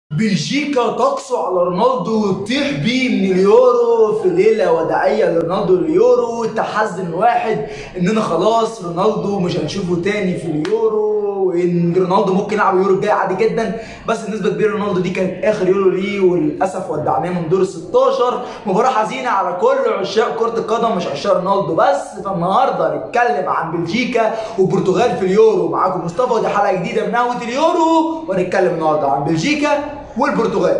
بلجيكا تقسو على رونالدو وتطيح بيه من اليورو في ليله وداعيه لرونالدو اليورو تحزن واحد اننا خلاص رونالدو مش هنشوفه تاني في اليورو وان رونالدو ممكن يلعب اليورو الجاي عادي جدا بس النسبه كبيره رونالدو دي كانت اخر يورو ليه وللاسف ودعناه من دور ال 16 مباراه حزينه على كل عشاق كره القدم مش عشاق رونالدو بس فالنهارده هنتكلم عن بلجيكا والبرتغال في اليورو معاكم مصطفى ودي حلقه جديده من قهوه اليورو وهنتكلم النهارده عن بلجيكا والبرتغال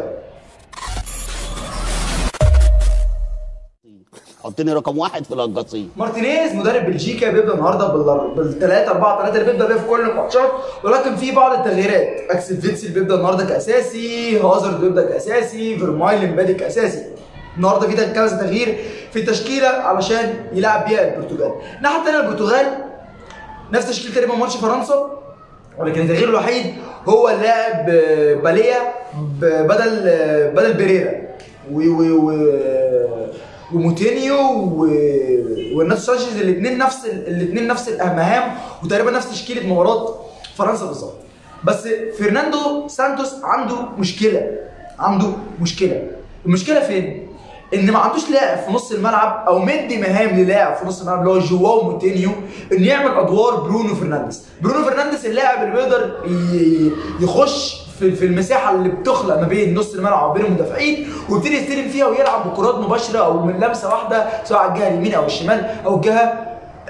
حطني رقم واحد في القصيم مارتينيز مدرب بلجيكا بيبدا النهارده بال 3 4 3 اللي بيبدا بيه في كل الماتشات ولكن في بعض التغييرات اكسل فيتسل بيبدا النهارده كاساسي هازارد بيبدا كاساسي فيرمايلن بادئ كاساسي النهارده في كذا تغيير في التشكيله علشان يلعب بيها البرتغال الناحيه الثانيه البرتغال نفس تشكيله تقريبا ماتش فرنسا ولكن التغيير الوحيد هو اللاعب باليا بدل بدل بيريرا و و و وموتينيو و... والناس سانشيز الاثنين نفس الاثنين نفس المهام وتقريبا نفس تشكيله مباراه فرنسا بالظبط بس فرناندو سانتوس عنده مشكله عنده مشكله المشكله فين؟ ان ما عندوش لاعب في نص الملعب او مدي مهام للاعب في نص الملعب اللي هو جواو موتينيو انه يعمل ادوار برونو فرنانديز برونو فرنانديز اللاعب اللي بيقدر يخش في في المساحه اللي بتخلق ما بين نص الملعب وبين المدافعين ويبتدي يستلم فيها ويلعب بكرات مباشره او من لمسه واحده سواء على الجهه اليمين او الشمال او الجهه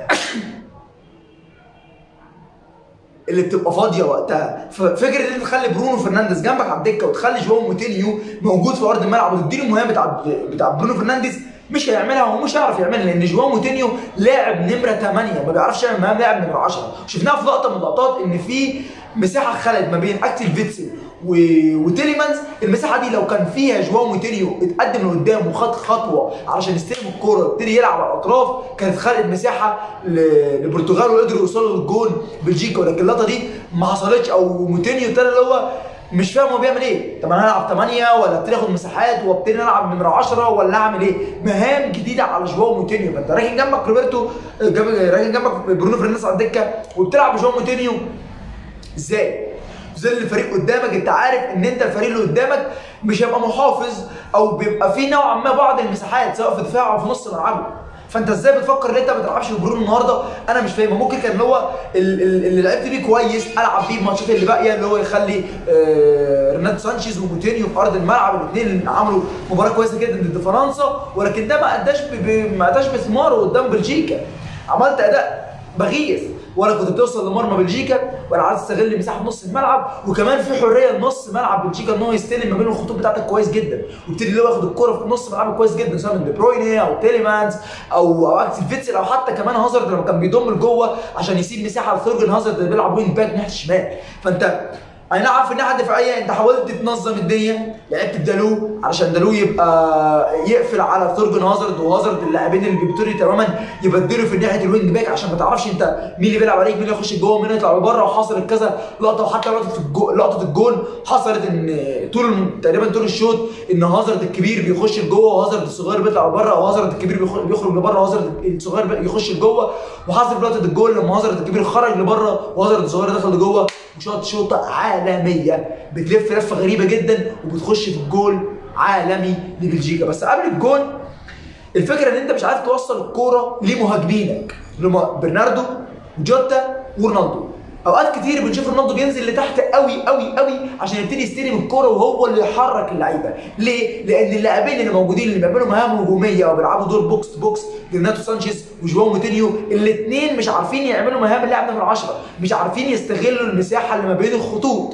اللي بتبقى فاضيه وقتها ففكره ان انت تخلي برونو فرنانديز جنبك على الدكه وتخلي جواو موتينيو موجود في ارض الملعب وتديله المهام بتاع بتاع برونو فرنانديز مش هيعملها ومش هيعرف يعملها لان جواو موتينيو لاعب نمره 8 ما بيعرفش يعمل مهام لاعب نمره 10 شفناها في لقطه من اللقطات ان في مساحه خلت ما بين اكتل فيتسل و... وتيليمانز المساحه دي لو كان فيها جواو موتينيو اتقدم لقدام وخد خطوه علشان يستلم الكوره ويبتدي يلعب على الاطراف كانت خلقت مساحه ل... للبرتغال وقدروا يوصلوا للجون بلجيكا ولكن اللقطه دي ما حصلتش او موتينيو ابتدى اللي هو مش فاهم هو بيعمل ايه طب انا هلعب 8 ولا ابتدي اخد مساحات وابتدي العب نمره 10 ولا اعمل ايه مهام جديده على جواو موتينيو فانت راكن جنبك روبرتو راكن جنبك برونو فرنانديز على الدكه وبتلعب بجواو موتينيو ازاي ظل الفريق قدامك انت عارف ان انت الفريق اللي قدامك مش هيبقى محافظ او بيبقى فيه نوعا ما بعض المساحات سواء في دفاعه او في نص ملعبه فانت ازاي بتفكر ان انت ما تلعبش ببرونو النهارده انا مش فاهم ممكن كان هو اللي لعبت بيه كويس العب بيه الماتشات اللي باقيه اللي هو يخلي آه ريناتو سانشيز وموتينيو في ارض الملعب الاثنين عملوا مباراه كويسه جدا ضد فرنسا ولكن ده ما اداش ما اداش بثماره قدام بلجيكا عملت اداء بغيث ولا كنت بتوصل لمرمى بلجيكا ولا عايز تستغل مساحه نص الملعب وكمان في حريه لنص ملعب بلجيكا ان هو يستلم ما بين الخطوط بتاعتك كويس جدا ويبتدي اللي هو ياخد الكره في نص ملعبه كويس جدا سواء من دي برويني او تيليمانز او او اكسل فيتسل او حتى كمان هازارد لما كان بيضم لجوه عشان يسيب مساحه لثورجن هازارد اللي بيلعب وينج باك ناحيه الشمال فانت اي نعم في الناحيه الدفاعيه انت حاولت تنظم الدنيا لعبت بدالو علشان دالو يبقى يقفل على ثورجن هازارد وهازارد اللاعبين اللي بيبتدي تماما يبدلوا في ناحيه الوينج باك عشان ما تعرفش انت مين اللي بيلعب عليك مين اللي يخش جوه مين يطلع لبره وحصلت كذا لقطه وحتى لقطه الجو لقطه الجون حصلت ان طول تقريبا طول الشوط ان هازارد الكبير بيخش لجوه وهازارد الصغير بيطلع لبره وهازارد الكبير بيخرج لبره وهازارد الصغير يخش لجوه وحصلت لقطه الجول لما هازارد الكبير خرج لبره وهازارد الصغير دخل لجوه وشاط شوطه عالميه بتلف لفه غريبه جدا وبتخش في الجول عالمي لبلجيكا بس قبل الجول الفكره ان انت مش عارف توصل الكوره لمهاجمينك برناردو وجوتا ورونالدو اوقات كتير بنشوف رونالدو بينزل لتحت قوي قوي قوي عشان يبتدي يستلم الكوره وهو اللي يحرك اللعيبه ليه لان اللاعبين اللي موجودين اللي بيعملوا مهام هجوميه او بيلعبوا دور بوكس تو بوكس ريناتو سانشيز وجواو موتينيو الاثنين مش عارفين يعملوا مهام اللاعب نمره 10 مش عارفين يستغلوا المساحه اللي ما بين الخطوط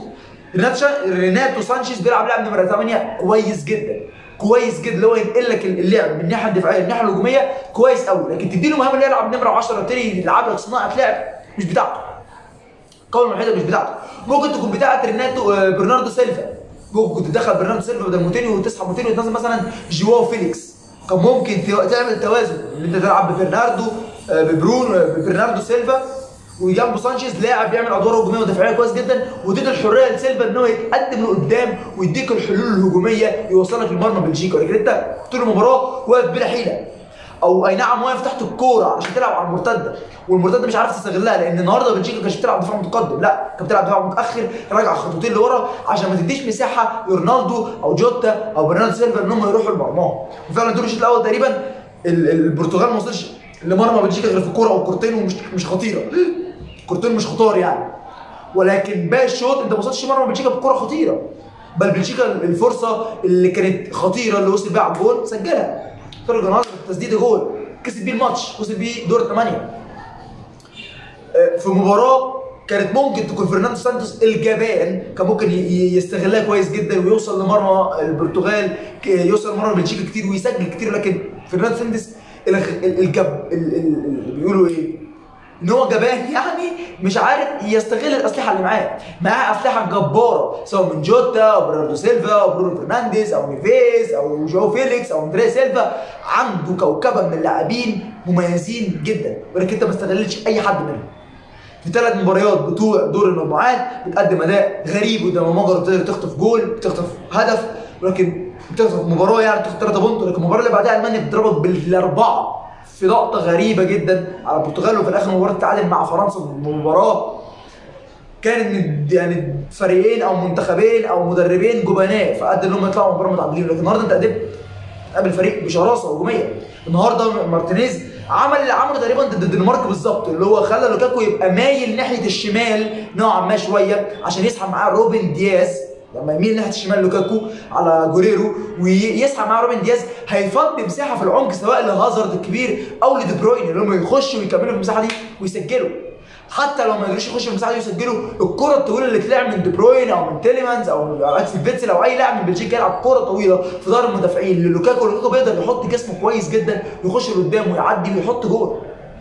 ريناتو سانشيز بيلعب لاعب نمره 8 كويس جدا كويس جدا اللي هو ينقل لك اللعب من الناحيه الدفاعيه للناحيه الهجوميه كويس قوي لكن تديله مهام اللي يلعب نمره 10 يبتدي يلعب لك صناعه لعب مش بتاعته القوه الوحيده مش بتاعته ممكن تكون بتاعه ريناتو برناردو سيلفا ممكن كنت تدخل برناردو سيلفا بدل موتينيو وتسحب موتينيو وتنزل مثلا جواو فيليكس كان ممكن تعمل توازن ان انت تلعب بفرناردو ببرونو ببرناردو سيلفا وجنبه سانشيز لاعب بيعمل ادوار هجوميه ودفاعيه كويس جدا واديت الحريه لسيلفا ان هو يتقدم لقدام ويديك الحلول الهجوميه يوصلك لمرمى بلجيكا ولكن انت طول المباراه واقف بلا حيله او اي نعم واقف تحت الكوره عشان تلعب على المرتده والمرتده مش عارف تستغلها لان النهارده بلجيكا كانت بتلعب دفاع متقدم لا كانت بتلعب دفاع متاخر راجع خطوتين لورا عشان ما تديش مساحه لرونالدو او جوتا او برناردو سيلفا ان هم يروحوا لمرماهم وفعلا دور الشوط الاول تقريبا ال- ال- البرتغال ما وصلش لمرمى بلجيكا غير في كوره او كورتين ومش مش خطيره كورتين مش خطار يعني ولكن باقي الشوط انت ما وصلتش مرمى بلجيكا بكره خطيره بل بلجيكا الفرصه اللي كانت خطيره اللي وصل بيها على الجول سجلها فرق نهار تسديده جول كسب بيه الماتش وصل بيه دور الثمانيه آه، في مباراه كانت ممكن تكون فرناندو سانتوس الجبان كان ممكن ي- ي- يستغلها كويس جدا ويوصل لمرمى البرتغال ك- يوصل لمرمى بلجيكا كتير ويسجل كتير لكن فرناندو سانتوس الغ- ال- الجب ال- ال- اللي بيقولوا ايه ان هو جبان يعني مش عارف يستغل الاسلحه اللي معاه معاه اسلحه جباره سواء من جوتا او برناردو سيلفا او برونو فرنانديز او نيفيز او جو فيليكس او اندريا سيلفا عنده كوكبه من اللاعبين مميزين جدا ولكن انت ما استغلتش اي حد منهم في ثلاث مباريات بتوع دور المجموعات بتقدم اداء غريب قدام المجر بتقدر تخطف جول بتخطف هدف ولكن بتخطف مباراه يعني تخطف 3 بونت ولكن المباراه اللي بعدها المانيا بتضربك بالاربعه في لقطه غريبه جدا على البرتغال وفي الاخر مباراه تعادل مع فرنسا مباراه كانت من- يعني فريقين او منتخبين او مدربين جبناء فقد ان هم يطلعوا مباراه متعادلين لكن النهارده انت قدمت قابل فريق بشراسه هجوميه النهارده مارتينيز عمل اللي عمله تقريبا ضد الدنمارك بالظبط اللي هو خلى لوكاكو يبقى مايل ناحيه الشمال نوعا ما شويه عشان يسحب معاه روبن دياز لما يميل ناحيه الشمال لوكاكو على جوريرو ويسحب معاه روبن دياز هيفضي مساحه في العمق سواء لهازارد الكبير او لدي بروين اللي هم يخشوا ويكملوا في المساحه دي ويسجلوا حتى لو ما قدروش يخشوا في المساحه دي ويسجلوا الكره الطويله اللي تلعب من دي بروين او من تيليمانز او من اليكس فيتسل او اي لاعب من بلجيكا يلعب كره طويله في ظهر المدافعين للوكاكو لوكاكو بيقدر يحط جسمه كويس جدا ويخش لقدام ويعدي ويحط جول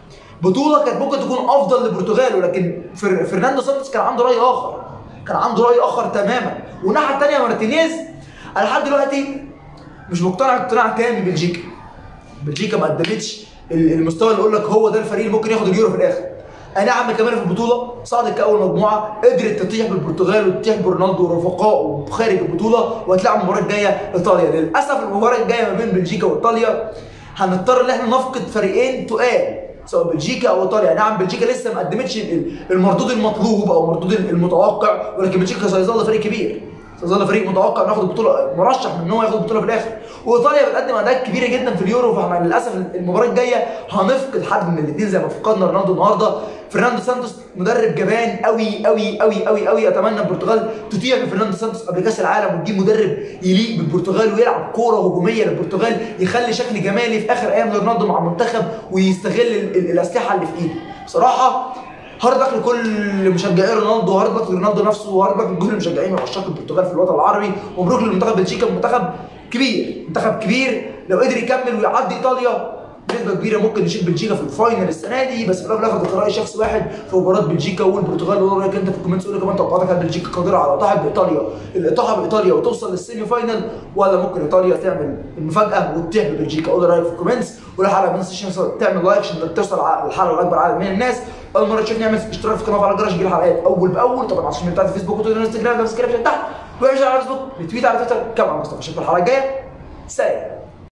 بطوله كانت ممكن تكون افضل للبرتغال ولكن فر... فرناندو سانتوس كان عنده راي اخر كان عنده راي اخر تماما والناحيه الثانيه مارتينيز انا لحد دلوقتي مش مقتنع اقتناع تام ببلجيكا بلجيكا ما قدمتش ال- المستوى اللي يقول لك هو ده الفريق اللي ممكن ياخد اليورو في الاخر اي نعم كمان في البطوله صعدت كاول مجموعه قدرت تطيح بالبرتغال وتطيح برونالدو ورفقائه خارج البطوله وهتلعب المباراه الجايه ايطاليا للاسف المباراه الجايه ما بين بلجيكا وايطاليا هنضطر ان احنا نفقد فريقين تقال سواء بلجيكا او ايطاليا نعم بلجيكا لسه ما قدمتش ال- المردود المطلوب او المردود المتوقع ولكن بلجيكا سيظل فريق كبير سيظل فريق متوقع انه ياخد البطوله مرشح من ان هو ياخد البطوله في الاخر وايطاليا بتقدم اداءات كبيره جدا في اليورو فاحنا للاسف المباراه الجايه هنفقد حد من الاثنين زي ما فقدنا رونالدو النهارده فرناندو سانتوس مدرب جبان قوي قوي قوي قوي قوي اتمنى البرتغال تطيع بفرناندو سانتوس قبل كاس العالم وتجيب مدرب يليق بالبرتغال ويلعب كوره هجوميه للبرتغال يخلي شكل جمالي في اخر ايام رونالدو مع المنتخب ويستغل ال- ال- الاسلحه اللي في ايده بصراحه هارد لك لكل مشجعي رونالدو هارد لك لرونالدو نفسه وهارد لك لكل المشجعين وعشاق البرتغال في الوطن العربي ومبروك للمنتخب بلجيكا منتخب كبير منتخب كبير لو قدر يكمل ويعدي ايطاليا بنسبه كبيره ممكن نشيل بلجيكا في الفاينل السنه دي بس في الاول وفي الاخر ده راي شخص واحد في مباراه بلجيكا والبرتغال وقول رايك انت في الكومنتس قول لي كمان توقعاتك هل بلجيكا قادره على الاطاحه بايطاليا الاطاحه بايطاليا وتوصل للسيمي فاينل ولا ممكن ايطاليا تعمل المفاجاه وتطيح ببلجيكا قول لي رايك في الكومنتس والحلقه ما تنساش تعمل لايك عشان توصل على الحلقه لاكبر عدد من الناس اول مره تشوفني اعمل اشتراك في القناه وعلى الجرس يجي الحلقات اول باول طبعا على الشاشة بتاعت الفيسبوك وتويتر والانستجرام ده السكريبشن تحت واعمل على الفيسبوك ريتويت على تويتر كمان مصطفى اشوفكم الحلقه الجايه سلام